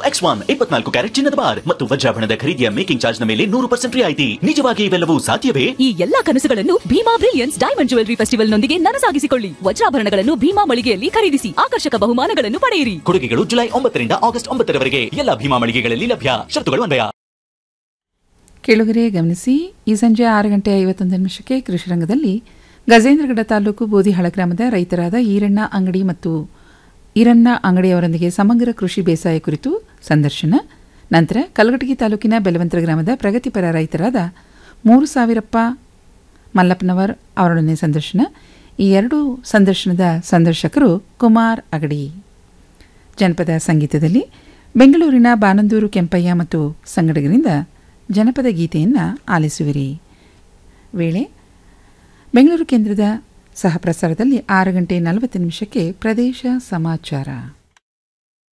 X one ಇಪ್ಪತ್ನಾಲ್ಕು carat ಚಿನ್ನದ bar ಮತ್ತು ವಜ್ರಾಭರಣದ ಖರೀದಿಯ ಮೇಕಿಂಗ್ ಚಾರ್ಜ್ ನ ಮೇಲೆ ನೂರು ಪರ್ಸೆಂಟ್ ರಿಯಾಯಿತಿ ನಿಜವಾಗಿ ಇವೆಲ್ಲವೂ ಸಾಧ್ಯವೇ ಈ ಎಲ್ಲಾ ಕನಸುಗಳನ್ನು Bhima brilliance diamond jewellery festival ನೊಂದಿಗೆ ನನಸಾಗಿಸಿಕೊಳ್ಳಿ ವಜ್ರಾಭರಣಗಳನ್ನು ಭೀಮಾ ಮಳಿಗೆಯಲ್ಲಿ ಖರೀದಿಸಿ ಆಕರ್ಷಕ ಬಹುಮಾನಗಳನ್ನು ಪಡೆಯಿರಿ ಕೊಡುಗೆಗಳು ಜುಲೈ ಒಂಬತ್ತರಿಂದ ಆಗಸ್ಟ್ ಒಂಬತ್ತರವರೆಗೆ ಎಲ್ಲ ಭೀಮಾ ಮಳಿಗೆಗಳಲ್ಲಿ ಲಭ್ಯ ಶರ್ತುಗಳು ಅನ್ವಯ ಕೆಳಗರೆ ಗಮನಿಸಿ ಈ ಸಂಜೆ ಆರು ಗಂಟೆ ಐವತ್ತೊಂದು ನಿಮಿಷಕ್ಕೆ ಕೃಷಿ ರಂಗದಲ್ಲಿ ಗಜೇಂದ್ರಗಡ ತಾಲೂಕು ಬೋದಿಹಾಳ ಗ್ರಾಮದ ರೈತರಾದ ಈರಣ್ಣ ಅಂಗಡಿ ಮತ್ತು ಈರಣ್ಣ ಅಂಗಡಿಯವರೊಂದಿಗೆ ಸಮಗ್ರ ಕೃಷಿ ಬೇಸಾಯ ಕುರಿತು ಸಂದರ್ಶನ ನಂತರ ಕಲಘಟಗಿ ತಾಲೂಕಿನ ಬೆಲವಂತರ ಗ್ರಾಮದ ಪ್ರಗತಿಪರ ರೈತರಾದ ಮೂರು ಸಾವಿರಪ್ಪ ಮಲ್ಲಪ್ಪನವರ್ ಅವರೊಡನೆ ಸಂದರ್ಶನ ಈ ಎರಡು ಸಂದರ್ಶನದ ಸಂದರ್ಶಕರು ಕುಮಾರ್ ಅಗಡಿ ಜನಪದ ಸಂಗೀತದಲ್ಲಿ ಬೆಂಗಳೂರಿನ ಬಾನಂದೂರು ಕೆಂಪಯ್ಯ ಮತ್ತು ಸಂಗಡಿಗರಿಂದ ಜನಪದ ಗೀತೆಯನ್ನು ಆಲಿಸುವಿರಿ ವೇಳೆ ಬೆಂಗಳೂರು ಕೇಂದ್ರದ ಸಹ ಪ್ರಸಾರದಲ್ಲಿ ಆರು ಗಂಟೆ ನಲವತ್ತು ನಿಮಿಷಕ್ಕೆ ಪ್ರದೇಶ ಸಮಾಚಾರ